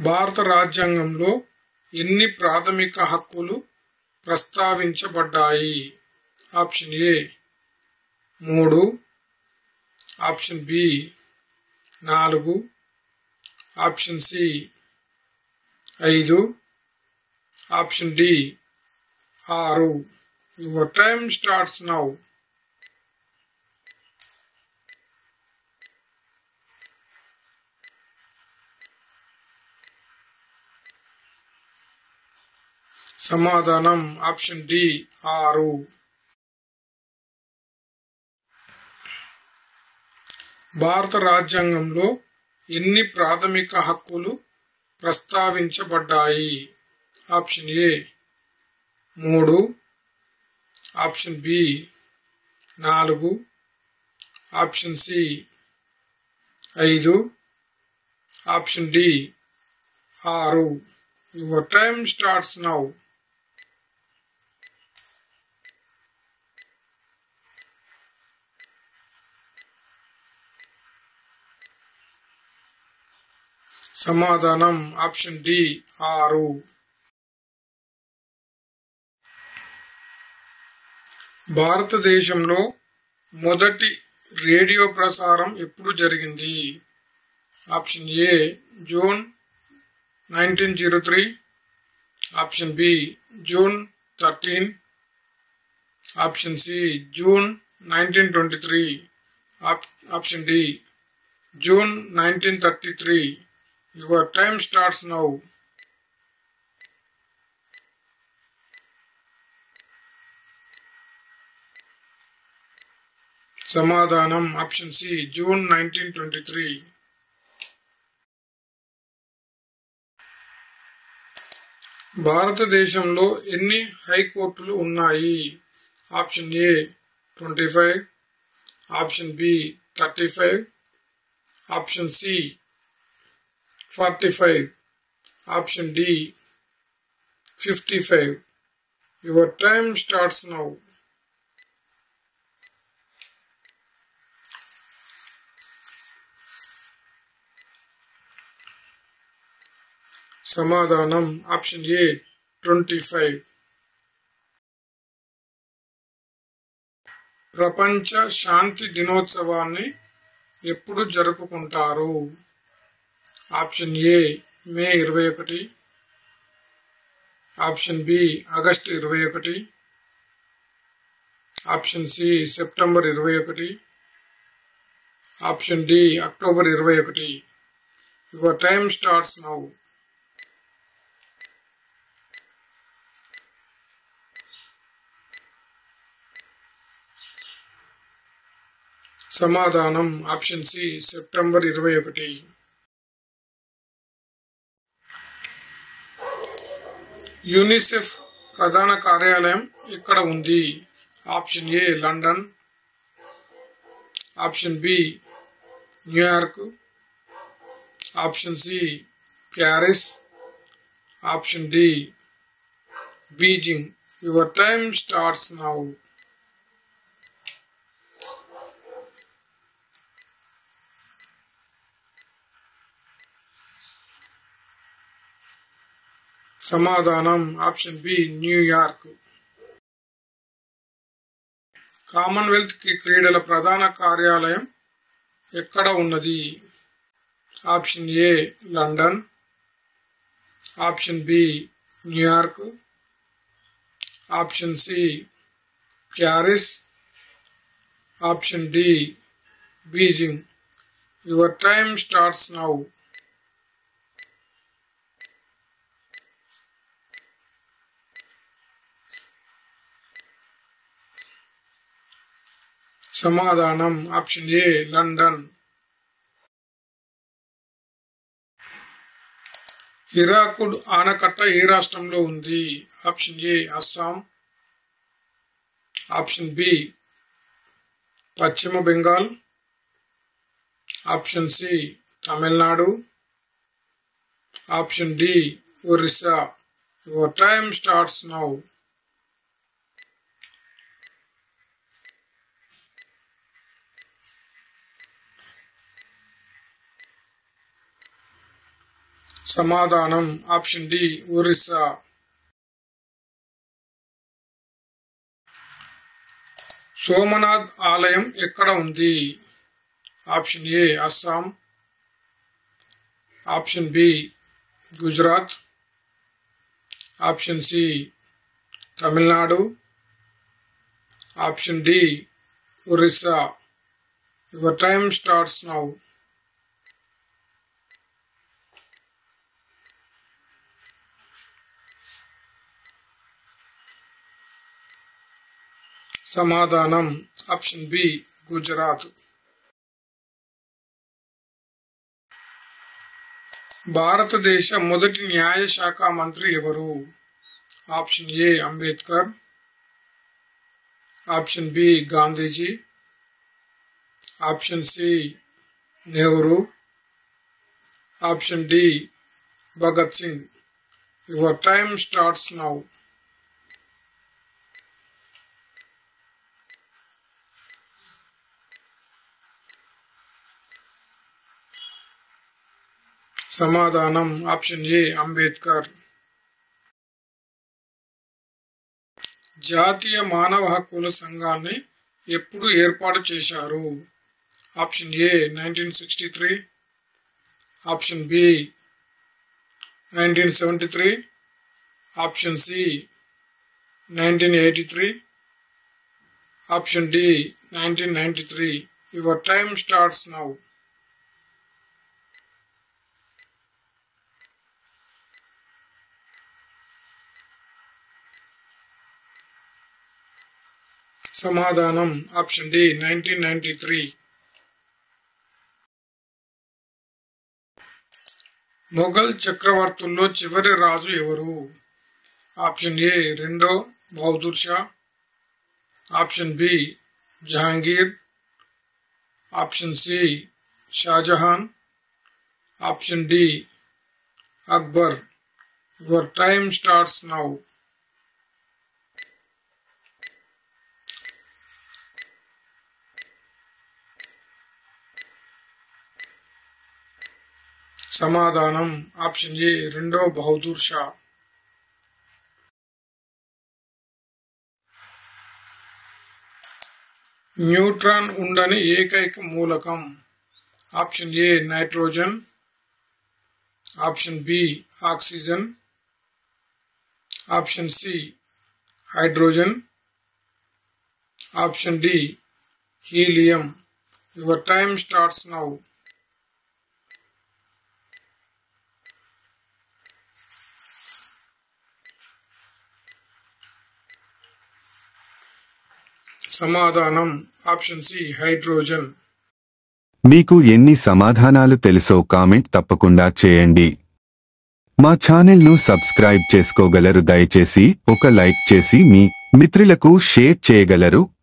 భారత రాజ్యాంగంలో ఎన్ని ప్రాథమిక హక్కులు ప్రస్తావించబడ్డాయి ఆప్షన్ ఏ మూడు ఆప్షన్ బి నాలుగు ఆప్షన్ సి ఐదు ఆప్షన్ డి ఆరు యువర్ టైమ్ స్టార్ట్స్ నౌ సమాధానం ఆప్షన్ డి ఆరు భారత రాజ్యాంగంలో ఎన్ని ప్రాథమిక హక్కులు ప్రస్తావించబడ్డాయి ఆప్షన్ ఏ మూడు ఆప్షన్ బి నాలుగు ఆప్షన్ సి ఐదు ఆప్షన్ డి ఆరు యువర్ టైమ్ స్టార్ట్స్ నౌ సమాధానం ఆప్షన్ డి ఆరు భారతదేశంలో మొదటి రేడియో ప్రసారం ఎప్పుడు జరిగింది option A June nineteen zero three option B June thirteen option C June nineteen twenty three option D June nineteen thirty three your time starts now సమాధానం option C June nineteen twenty three భారతదేశంలో ఎన్ని హైకోర్టులు ఉన్నాయి option A twenty five option B thirty five option C forty five option D fifty five your time starts now సమాధానం option A twenty five ప్రపంచ శాంతి దినోత్సవాన్ని ఎప్పుడు జరుపుకుంటారు ఆప్షన్ ఏ మే ఇరవై ఒకటి ఆప్షన్ బి ఆగస్టు ఇరవై ఒకటి ఆప్షన్ సి సెప్టెంబర్ ఇరవై ఒకటి ఆప్షన్ డి అక్టోబర్ ఇరవై ఒకటి యువర్ టైమ్ స్టార్ట్స్ నౌ సమాధానం ఆప్షన్ సి సెప్టెంబర్ ఇరవై ఒకటి యూనిసెఫ్ ప్రధాన కార్యాలయం ఎక్కడ ఉంది option A London option B New York option C Paris option D Beijing your time starts now సమాధానం ఆప్షన్ బి న్యూయార్క్ కామన్వెల్త్ క్రీడల ప్రధాన కార్యాలయం ఎక్కడ ఉన్నది option A London option B New York option C Paris option D Beijing your time starts now సమాధానం option A London Hirakud ఆనకట్ట ఏ రాష్ట్రంలో ఉంది option A Assam option B పశ్చిమ Bengal option C Tamil Nadu option D Orissa your time starts now సమాధానం option D Orissa Somnath ఆలయం ఎక్కడ ఉంది option A Assam option B Gujarat option C Tamil Nadu option D Orissa your time starts now సమాధానం ఆప్షన్ బి గుజరాత్ భారతదేశ మొదటి న్యాయ శాఖ మంత్రి ఎవరు option A Ambedkar option B Gandhiji option C Nehru option D Bhagat Singh your time starts now సమాధానం ఆప్షన్ ఏ అంబేద్కర్ జాతీయ మానవ హక్కుల సంఘాన్ని ఎప్పుడు ఏర్పాటు చేశారు option A nineteen sixty three option B nineteen seventy three option C nineteen eighty three option D nineteen ninety three your time starts now సమాధానం option D nineteen ninety three Mughal చక్రవర్తుల్లో చివరి రాజు ఎవరు ఆప్షన్ ఏ రెండో Bahadur Shah option B Jahangir option C Shah Jahan option D Akbar your time starts now సమాధానం option A రెండో Bahadur Shah neutron ఉండని ఏకైక మూలకం option A nitrogen option B oxygen option C hydrogen option D helium your time starts now సమాధానం option C hydrogen మీకు ఎన్ని సమాధానాలు తెలుసో కామెంట్ తప్పకుండా చేయండి మా ఛానల్ను సబ్స్క్రైబ్ చేసుకోగలరు దయచేసి ఒక లైక్ చేసి మీ మిత్రులకు షేర్ చేయగలరు